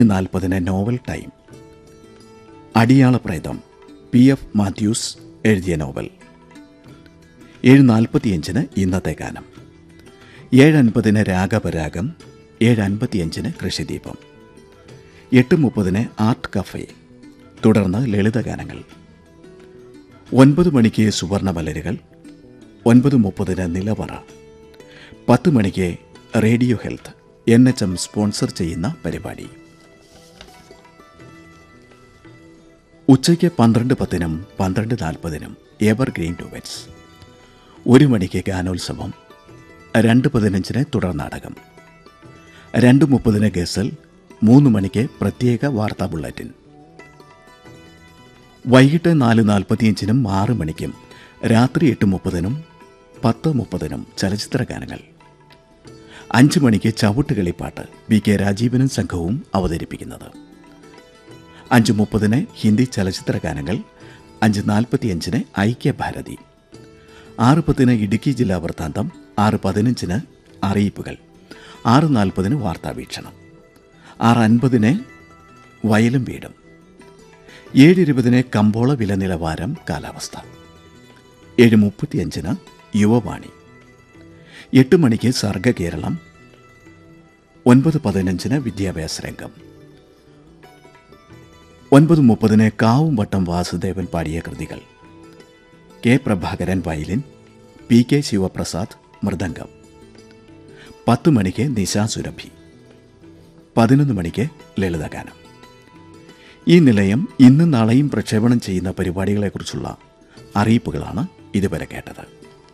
നാൽപ്പതിന് novel time അടിയാള പ്രേതം P F Mathews എഴുതിയ നോവൽ ഏഴ് നാൽപ്പത്തിയഞ്ചിന് ഇന്നത്തെ ഗാനം ഏഴ് അൻപതിന് രാഗപരാഗം ഏഴ് അൻപത്തിയഞ്ചിന് കൃഷിദീപം എട്ട് മുപ്പതിന് ആർട്ട് കഫേ തുടർന്ന് ലളിതഗാനങ്ങൾ ഒൻപത് മണിക്ക് സുവർണമലരുകൾ ഒൻപത് മുപ്പതിന് നിലവറ പത്ത് മണിക്ക് radio health N H M sponsor ചെയ്യുന്ന പരിപാടി ഉച്ചയ്ക്ക് പന്ത്രണ്ട് പത്തിനും പന്ത്രണ്ട് നാൽപ്പതിനും എവർഗ്രീൻ ഡുവറ്റ്സ് ഒരു മണിക്ക് ഗാനോത്സവം രണ്ട് പതിനഞ്ചിന് തുടർ നാടകം രണ്ട് മുപ്പതിന് ഗസൽ മൂന്ന് മണിക്ക് പ്രത്യേക വാർത്താ ബുള്ളറ്റിൻ വൈകിട്ട് നാല് നാൽപ്പത്തിയഞ്ചിനും ആറ് മണിക്കും രാത്രി എട്ട് മുപ്പതിനും പത്ത് മുപ്പതിനും ചലച്ചിത്ര ഗാനങ്ങൾ അഞ്ച് മണിക്ക് ചവിട്ടുകളിപ്പാട്ട് വി കെ രാജീവനും സംഘവും അവതരിപ്പിക്കുന്നത് അഞ്ച് മുപ്പതിന് ഹിന്ദി ചലച്ചിത്ര ഗാനങ്ങൾ അഞ്ച് നാൽപ്പത്തിയഞ്ചിന് ഐക്യഭാരതി ആറ് പത്തിന് ഇടുക്കി ജില്ലാ വൃത്താന്തം ആറ് പതിനഞ്ചിന് അറിയിപ്പുകൾ ആറ് നാൽപ്പതിന് വാർത്താവീക്ഷണം ആറ് അൻപതിന് വയലും വീടും ഏഴ് ഇരുപതിന് കമ്പോള വില നിലവാരം കാലാവസ്ഥ ഏഴ് മുപ്പത്തിയഞ്ചിന് യുവവാണി എട്ട് മണിക്ക് സർഗ കേരളം ഒൻപത് പതിനഞ്ചിന് വിദ്യാഭ്യാസ രംഗം ഒൻപത് മുപ്പതിന് കാവും വട്ടം വാസുദേവൻ പാടിയ കൃതികൾ K Prabhakaran violin P K Sivaprasad mridangam പത്ത് മണിക്ക് നിശാ സുരഭി പതിനൊന്ന് മണിക്ക് ലളിതഗാനം ഈ നിലയം ഇന്നും നാളെയും പ്രക്ഷേപണം ചെയ്യുന്ന പരിപാടികളെക്കുറിച്ചുള്ള അറിയിപ്പുകളാണ് ഇതുവരെ കേട്ടത്